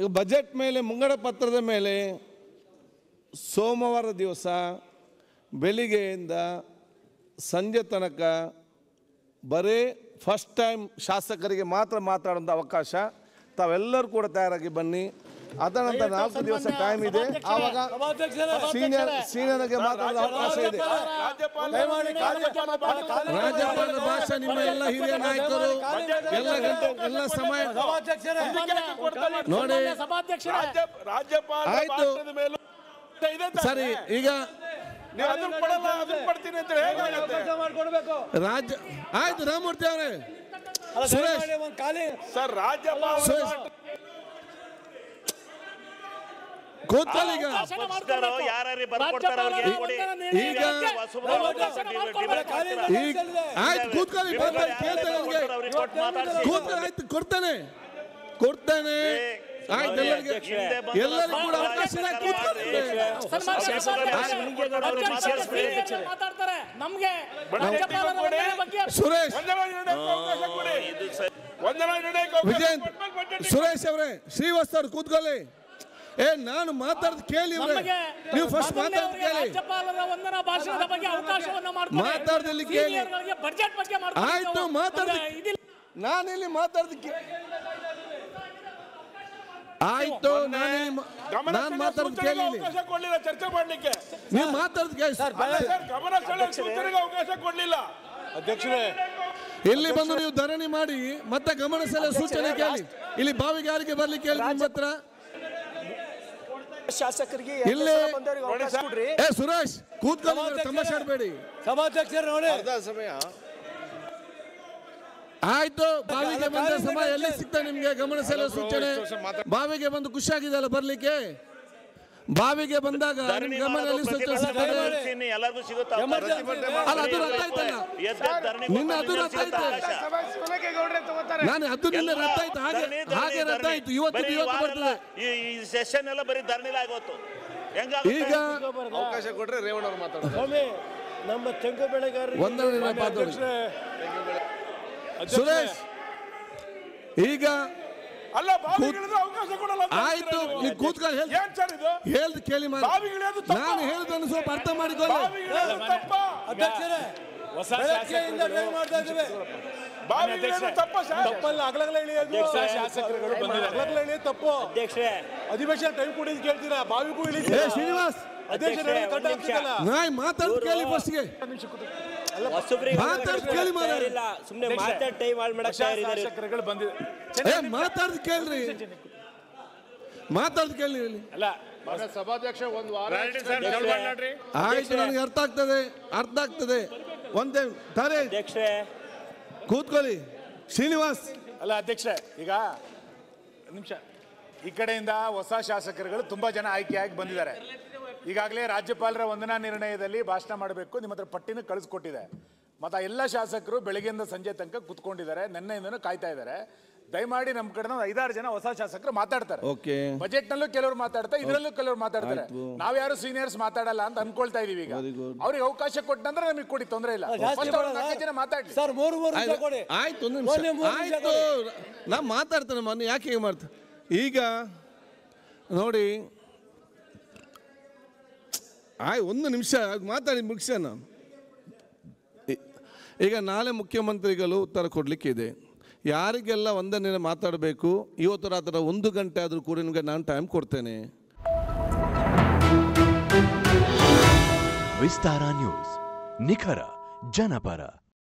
ಈಗ ಬಜೆಟ್ ಮೇಲೆ ಮುಂಗಡ ಪತ್ರದ ಮೇಲೆ ಸೋಮವಾರ ದಿವಸ ಬೆಳಿಗ್ಗೆಯಿಂದ ಸಂಜೆ ತನಕ ಬರೀ ಫಸ್ಟ್ ಟೈಮ್ ಶಾಸಕರಿಗೆ ಮಾತ್ರ ಮಾತಾಡುವಂಥ ಅವಕಾಶ ತಾವೆಲ್ಲರೂ ಕೂಡ ತಯಾರಾಗಿ ಬನ್ನಿ ಅದರ ನಂತರ ನಾಲ್ಕು ದಿವಸ ಟೈಮ್ ಇದೆ ಆವಾಗ ಸೀನಿಯರ್ ಸೀನಿಯರ್ಗೆ ಮಾತಾಡೋದು ಅವಕಾಶ ಇದೆ ರಾಜ್ಯಪಾಲರ ಭಾಷೆ ನಿಮ್ಮ ಎಲ್ಲ ಹಿರಿಯ ನಾಯಕರು ಎಲ್ಲ ಗಂಟೆ ಎಲ್ಲ ಸಮಯ ನೋಡಿ ರಾಜ್ಯಪಾಲ ಆಯ್ತು. ಭಾಷಣದ ಮೇಲೂ ಇದೆ ತಾನೇ? ಸರಿ ಈಗ ನೀವು ಅದನ್ನ ಕೊಡಲ್ಲ ಅದನ್ನ ಕೊಡ್ತೀನಿ ಅಂತ ಹೇಗಾಗುತ್ತೆ ರಾಜ್ಯ ಆಯ್ತು ರಾಮಮೂರ್ತಿ ಅವರೇ ಸುರೇಶ್ ಸರ್ ರಾಜ್ಯಪಾಲ ಸುರೇಶ್ ಕೂತ್ಕೊಳ್ಳಿ ಈಗ ಪಕ್ಷದವರು ಯಾರ್ಯಾರು ಬರ್ಕೊಡ್ತಾರೆ ಅವ್ರಿಗೆ ಕೊಡಿ ಈಗ ಈಗ ಆಯ್ತು ಕೂತ್ಕೊಳ್ಳಿ ಮಾತಾಡಿ, ಕೇಳ್ತೇನೆ ಅವ್ರಿಗೆ. ಅವ್ರಿಗೆ ಕೊಟ್ಟು ಮಾತಾಡ್ಸಿ. ಕೂತ್ಕೊಳ್ಳಿ ಆಯ್ತು ಕೊಡ್ತೇನೆ ಕೊಡ್ತೇನೆ ಆಯ್ತು ಎಲ್ಲರಿಗೆ ಹಿಂದೆ ಬಂದು ಎಲ್ಲರಿಗೂ ಕೂಡ ಅವಕಾಶ ಇದೆ, ಕೂತ್ಕೊಳ್ಳಿ ಮಾತಾಡ್ತಾರೆ ನಮ್ಗೆ ಸುರೇಶ್ ವಂದನಾ ನಿರ್ಣಯಕ್ಕೆ ಅವಕಾಶ ಕೊಡಿ ಇದು ಸ- ವಂದನಾ ನಿರ್ಣಯಕ್ಕೆ ಅವಕಾಶ ವಿಜಯಂತ್ ಕೊಡ್ಬೇಕು budget ಗೆ. ಸುರೇಶ್ ಅವರೇ ಶ್ರೀವತ್ಸ ಅವ್ರು ಕೂತ್ಕೊಳ್ಳಿ ಏ ನಾನು ಮಾತಾಡ್ದು ಕೇಳಿ ಇವ್ರೆ ನಮಗೆ ನೀವು ಫಸ್ಟ್ ಮಾತಾಡ್ದು ಕೇಳಿ ರಾಜ್ಯಪಾಲರ ವಂದನಾ ಭಾಷಣದ ಬಗ್ಗೆ ಅವಕಾಶವನ್ನ ಮಾತಾಡ್ದಲ್ಲಿ ಕೇಳಿ. ಬಜೆಟ್ ಬಗ್ಗೆ ಆಯ್ತು, ಮಾತಾಡ್ದು- ನಾನು ಇಲ್ಲಿ ಮಾತಾಡ್ದು ಕೇ- ಆಯ್ತು ನಾನು ಇಲ್ಲಿ ಮಾ- ಗಮನ ನಾನು ಸೆಳೆಯುವ ಮಾತಾಡ್ದು ಸೂಚನೆಗೆ ಕೇಳಿ ಇಲ್ಲಿ. ಅವಕಾಶ ಕೊಡ್ಲಿಲ್ಲ ಚರ್ಚೆ ಮಾಡ್ಲಿಕ್ಕೆ ನೀವು ಮಾತಾಡ್ದು ಕೇಳಿ ಅಲ್ಲ ಸರ್ ಗಮನ ಸೆಳೆಯುವ ಸೂಚನೆಗೆ ಅವಕಾಶ ಕೊಡ್ಲಿಲ್ಲ ಇಲ್ಲಿ ಬಂದು ನೀವು ಧರಣಿ ಮಾಡಿ ಮತ್ತೆ ಗಮನ ಸೆಳೆಯುವ ಸೂಚನೆ ಕೇಳಿ ಇಲ್ಲಿ ಬಾವಿಗೆ ಯಾರಿಗೆ ಬರ್ಲಿಕ್ಕೆ ಹೇಳಿ ನಿಮ್ಮ ಹತ್ರ ಶಾಸಕರಿಗೆ ಇಲ್ಲಿ ಬಂದವರಿಗೆ ಅವಕಾಶ ಕೊಡ್ರಿ ಏ ಸುರೇಶ್ ಕೂತ್ಕೊಳ್ಳಿ ತಮಾಷೆ ಆಡ್ಬೇಡಿ ಸಭಾಧ್ಯಕ್ಷರು ನೋಡಿ ಆಯ್ತು ಬಾವಿಗೆ ಬಂದ ಸಮಯ ಎಲ್ಲಿ ಸಿಗ್ತಾ ನಿಮ್ಗೆ ಗಮನ ಸೆಳೆಯುವ ಸೂಚನೆ ಬಾವಿಗೆ ಬಂದು ಖುಷಿಯಾಗಿದೆಯಲ್ಲ ಬರ್ಲಿಕ್ಕೆ ಬಾವಿಗೆ ಬಂದಾಗ ಧರಣಿ ನಿಮ್ ಗಮನ ಮಾಡೋದು ಎಲ್ಲಿ ಸೂಚನೆ ಪ್ರತಿಭಟನೆ ಸಿಗ್ತದೆ ಮಾಡ್ತೀನಿ, ಎಲ್ಲರಿಗೂ ಸಿಗುತ್ತೆ ಅವಕಾಶ. ಅಲ್ಲ ಅದು ರದ್ದ ಆಯ್ತಲ್ಲ ಎದ್ದು ಎದ್ದು ಧರಣಿ ನಿನ್ನೆ ಅದು ಕೊಟ್ಟು ರದ್ದ ಸಿಗುತ್ತೆ ಆಯ್ತು. ಅವಕಾಶ. ನಾನು ಅದು ನಿನ್ನೆ ರದ್ದ ಆಯ್ತು ಹಾಗೆ ಧರಣಿ, ಧರಣಿ, ಹಾಗೆ ರದ್ದ ಧರಣಿ. ಆಯ್ತು ಇವತ್ತು ಬರೀ ಇವತ್ತು ವಾರ ಬರ್ತದೆ ಎಲ್ಲ ಈ ಈ ಸೆಷನ್ ಎಲ್ಲ ಬರೀ ಧರಣಿಲಿ ಆಗೋತು ಹೆಂಗಾಗುತ್ತೆ ಈಗ ಅವಕಾಶ ಕೊಟ್ರೆ ರೇವಣ್ಣ ಅವ್ರು ಮಾತಾಡ್ತಾರೆ ಸ್ವಾಮಿ ನಮ್ಮ ತೆಂಗು ಬೆಳೆಗಾರರಿಗೆ ಒಂದನೇ ಮಾತಾಡಿ ಸುರೇಶ್ ಈಗ ಅಲ್ಲ ಬಾವಿಗಿಳಿದ್ರೆ ಅವಕಾಶ ಕೊಡಲ್ಲ ಅಂತ ಆಯ್ತು ಹೇಳ್ತೀರಾ ನೀವು ಕೂತ್ಕೊಂಡು ಹೇಳಿ ಏನ್ ಸರ್ ಇದು ಹೇಳ್ದು ಕೇಳಿ ಮಾಡಿ ಬಾವಿಗಿಳಿಯೋದು ತಪ್ಪಾ? ನಾನು ಹೇಳುದನ್ನು ಸ್ವಲ್ಪ ಅರ್ಥ ಮಾಡಿಕೊಳ್ಳಿ ಬಾವಿಗಿಳಿಯೋದು ತಪ್ಪಾ ಅಧ್ಯಕ್ಷರೇ ಬೆಳಗ್ಗೆಯಿಂದ ಟ್ರೈ ಮಾಡ್ತಾ ಇದ್ದೀವಿ ಬಾವಿಗಿಳಿಯೋದು ತಪ್ಪ ಸರ್ ತಪ್ಪಲ್ಲ ಅಗಲಗಲ ಇಳಿಯೋದು ಶಾಸಕರುಗಳು ಅಗಲಗಲ ಇಳಿಯೋದು ತಪ್ಪು ಅಧ್ಯಕ್ಷರೇ ಅಧಿವೇಶನ ಟೈಮ್ ಕೊಡಿ ಅಂತ ಕೇಳ್ತೀರಾ ಬಾವಿಗೂ ಇಳಿಸಿ ಏ ಶ್ರೀನಿವಾಸ್ ಅಧ್ಯಕ್ಷರೇ ಕಟ್ಟ ಆಗ್ತಿದಲ್ಲ ನಾಯಿ ಮಾತಾಡ್ ಕೇಳಿ ಫಸ್ಟ್ಗೆ ಮಾತಾಡ್ ಕೇಳಿ ಮಾರ ಸುಮ್ಮನೆ ಮಾತಾಡ್ ಟೈಮ್ ಹಾಳು ಮಾಡಕ್ ತಯಾರಿದ್ದಾರೆ ಶಾಸಕರುಗಳು ಬಂದಿದೆ ಏ ಮಾತಾಡ್ದು ಕೇಳ್ರಿ ಮಾತಾಡ್ದು ಕೇಳಿ ಇಲ್ಲಿ ಸಭಾಧ್ಯಕ್ಷ ಒಂದು ವಾರ ಆಯ್ತು ನನಗೆ ಅರ್ಥ ಆಗ್ತದೆ ಅರ್ಥ ಆಗ್ತದೆ ಒಂದೇ ತಾರೆ ಅಧ್ಯಕ್ಷರೇ ಕೂತ್ಕೊಳ್ಳಿ ಶ್ರೀನಿವಾಸ್ ಅಲ್ಲ ಅಧ್ಯಕ್ಷ ಈಗ ನಿಮಿಷ ಈ ಕಡೆಯಿಂದ ಹೊಸ ಶಾಸಕರುಗಳು ತುಂಬಾ ಜನ ಆಯ್ಕೆಯಾಗಿ ಬಂದಿದ್ದಾರೆ ಈಗಾಗಲೇ ರಾಜ್ಯಪಾಲರ ವಂದನಾ ನಿರ್ಣಯದಲ್ಲಿ ಭಾಷಣ ಮಾಡಬೇಕು ನಿಮ್ಮ ಹತ್ರ ಪಟ್ಟಿನ ಕಳಿಸ್ಕೊಟ್ಟಿದೆ ಮತ್ತು ಆ ಎಲ್ಲ ಶಾಸಕರು ಬೆಳಗ್ಗೆಯಿಂದ ಸಂಜೆ ತನಕ ಕುತ್ಕೊಂಡಿದ್ದಾರೆ ನಿನ್ನೆಯಿಂದನೂ ಕಾಯ್ತಾ ಇದ್ದಾರೆ ದಯಮಾಡಿ ನಮ್ಮ ಕಡೆ ಒಂದು ಐದಾರು ಜನ ಹೊಸ ಶಾಸಕರು ಮಾತಾಡ್ತಾರೆ ಓಕೆ ಬಜೆಟ್ ನಲ್ಲೂ ಕೆಲವರು ಮಾತಾಡ್ತಾರೆ ಇದರಲ್ಲೂ ಕೆಲವರು ಮಾತಾಡ್ತಾರೆ ನಾವ್ಯಾರು ಸೀನಿಯರ್ಸ್ ಮಾತಾಡಲ್ಲ ಅಂತ ಅನ್ಕೊಳ್ತಾ ಇದೀವಿ ಈಗ ಅವ್ರಿಗೆ ಅವಕಾಶ ಕೊಟ್ಟಂದ್ರೆ ನಮಗೆ ಕೊಡಿ ತೊಂದರೆ ಇಲ್ಲ First ಅವ್ರು ನಾಲ್ಕು ಜನ ಮಾತಾಡ್ಲಿ ಸರ್ ಮೂರು ಮೂರು ನಿಮಿಷ ಕೊಡಿ ಆಯ್ತು ಒಂದು ಒಂದೇ ನಿಮಿಷ ಮೂರು ನಿಮಿಷ ಆಯ್ತು ನಾ ಮಾತಾಡ್ತೇನೆ ಮೊನ್ನೆ ಯಾಕೆ ಹೀಗೆ ಮಾಡ್ತ ಈಗ ನೋಡಿ ಆಯ್ ಒಂದು ನಿಮಿಷ ಮಾತಾಡಿ ಮುಗಿಸೋಣ ಈ- ಈಗ ನಾಳೆ ಮುಖ್ಯಮಂತ್ರಿಗಳು ಉತ್ತರ ಕೊಡಲಿಕ್ಕೆ ಇದೆ ಯಾರಿಗೆಲ್ಲ ಒಂದನೇ ಮಾತಾಡಬೇಕು ಇವತ್ತು ರಾತ್ರಿ ಒಂದು ಗಂಟೆ ಆದರೂ ಕೂಡ ನಿಮಗೆ ನಾನು ಟೈಮ್ ಕೊಡ್ತೇನೆ ವಿಸ್ತಾರ ನ್ಯೂಸ್ ನಿಖರ ಜನಪರ